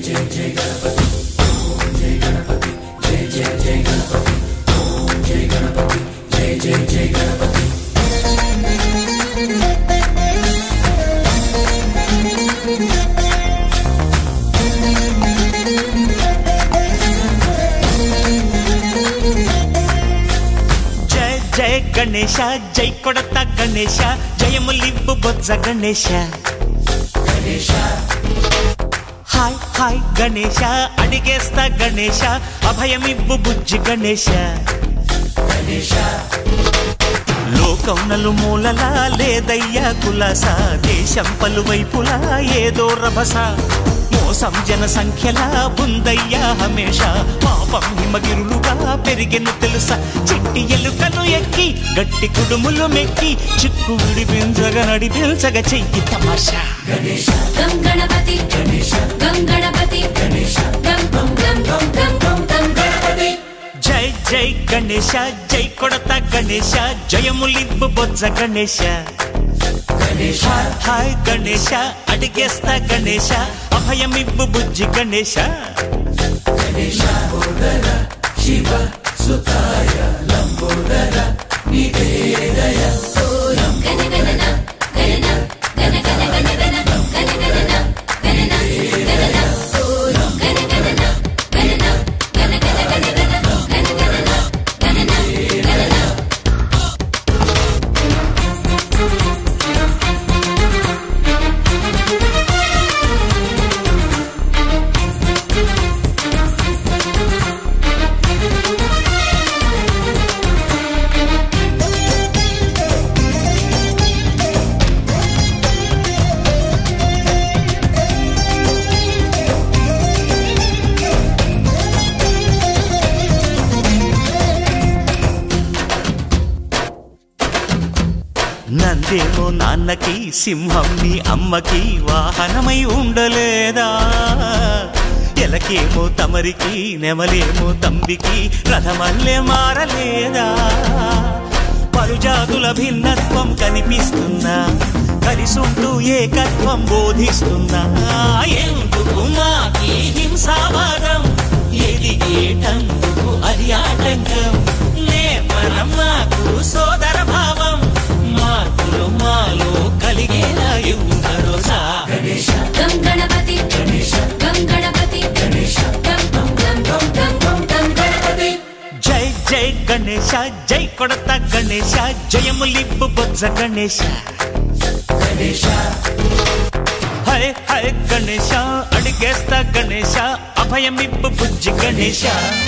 జయ జయ గణేಶ జై కొడత గణేశ జయములివ్వు బొజ్జ గణేశ హాయ్ హాయ్ గణేశ అడిగేస్తా గణేశ అభయమివ్వు బుజ్జి గణేశ లోకం నలుమూలలా లేదయ్యా కులాస దేశం పలువైపులా ఏదో రభస మోసం జన సంఖ్యలా ఉందయ్యా హమేష పాపం హిమగిరులుగా పెరిగెను తెలుసా చిట్టి ఎలుకను ఎక్కి గట్టి కుడుములు మెక్కి చిక్కు విడిపించగా నడిపించగా చెయ్యి తమాషా గం గణపతి గం గణపతి గం గం గం గం గం గం గం గణపతి జై జై గణేశ జై కొడత గణేశ జయములివ్వు బొజ్జ గణేశ హాయ్ హాయ్ గణేశ అడిగేస్తా గణేశ అభయమివ్వు బుజ్జి గణేశ గణ గణన గణన గణ గణ గణ గణ గణ గణన గణన గణన గణ గణన గణన గణ గణ గణ గణ గణ గణన గణన గణన నందేమో నాన్నకి సింహం నీ అమ్మకి వాహనమై ఉండలేదా ఎలకేమో తమరికి నెమలేమో తంబికి రథమల్లే మారలేదా పరుజాతుల భిన్నత్వం కనిపిస్తున్నా కలిసుంటూ ఏకత్వం బోధిస్తున్నా ఎందుకు మాకి హింసావాదం ఎదిగేటందుకు అది ఆటంకం నేపరం మాకు సోదర భావం మార్పులు మాలో కలిగేలా ఇవ్వు భరోసా గం గణపతి గం గణపతి గం గం గం గం గం గం గం గణపతి జై జై గణేశ జై కొడత గణేశ జయములిప్పు బొజ్జ గణేశ హై హై గణేశ అడిగేస్తా గణేశ అభయమిప్పు బుజ్జి గణేశ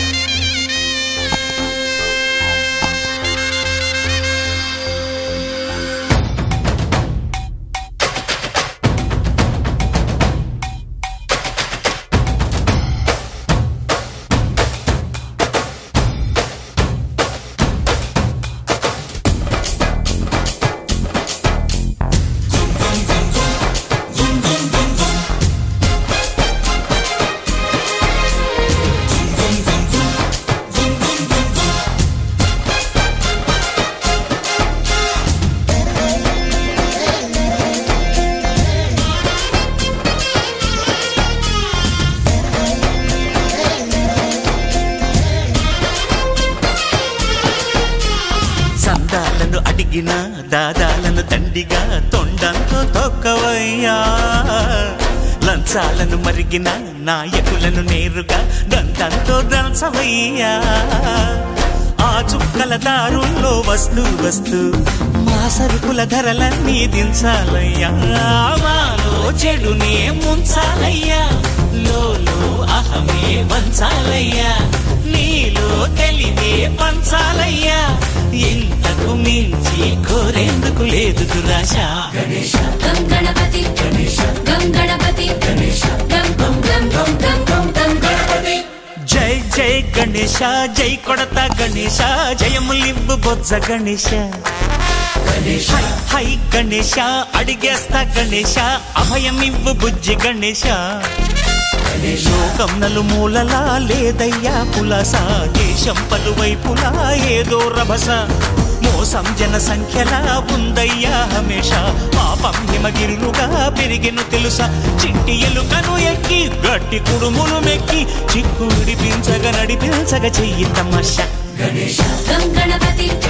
సందాలను అడిగిన దాదాలను దండిగా తొండంతో తొక్కవయ్యా లంచాలను మరిగిన నాయకులను నేరుగా దంతంతో దంచవయ్యా ఆ చుక్కల దారుల్లో వస్తూ వస్తూ మా సరుకుల ధరలన్నీ దించాలయ్యా మాలో చెడునే ముంచాలయ్యా లోలో అహమే వంచాలయ్యా నీలో తెలివే పంచాలయ్యా ఇంతకు మించి కోరేందుకు లేదు దురాశ గం గణపతి గం గణపతి గం గం గం గం గం గం గం గణపతి జై జై గణేశ జై కొడత గణేశ జయములివ్వు బొజ్జ గణేశ హై హై గణేశ అడిగేస్తా గణేశ అభయమివ్వు బుజ్జి గణేశ లోకం నలుమూలలా లేదయ్యా పులస దేశం పలువైపులా ఏదో రభస మోసం జన సంఖ్యలా ఉందయ్యా హమేష పాపం హిమగిరులుగా పెరిగెను తెలుసా చిట్టి ఎలుకను ఎక్కి గట్టి కుడుములు మెక్కి చిక్కు విడిపించగ నడిపించగ చెయ్యి తమాషా గం గణపతి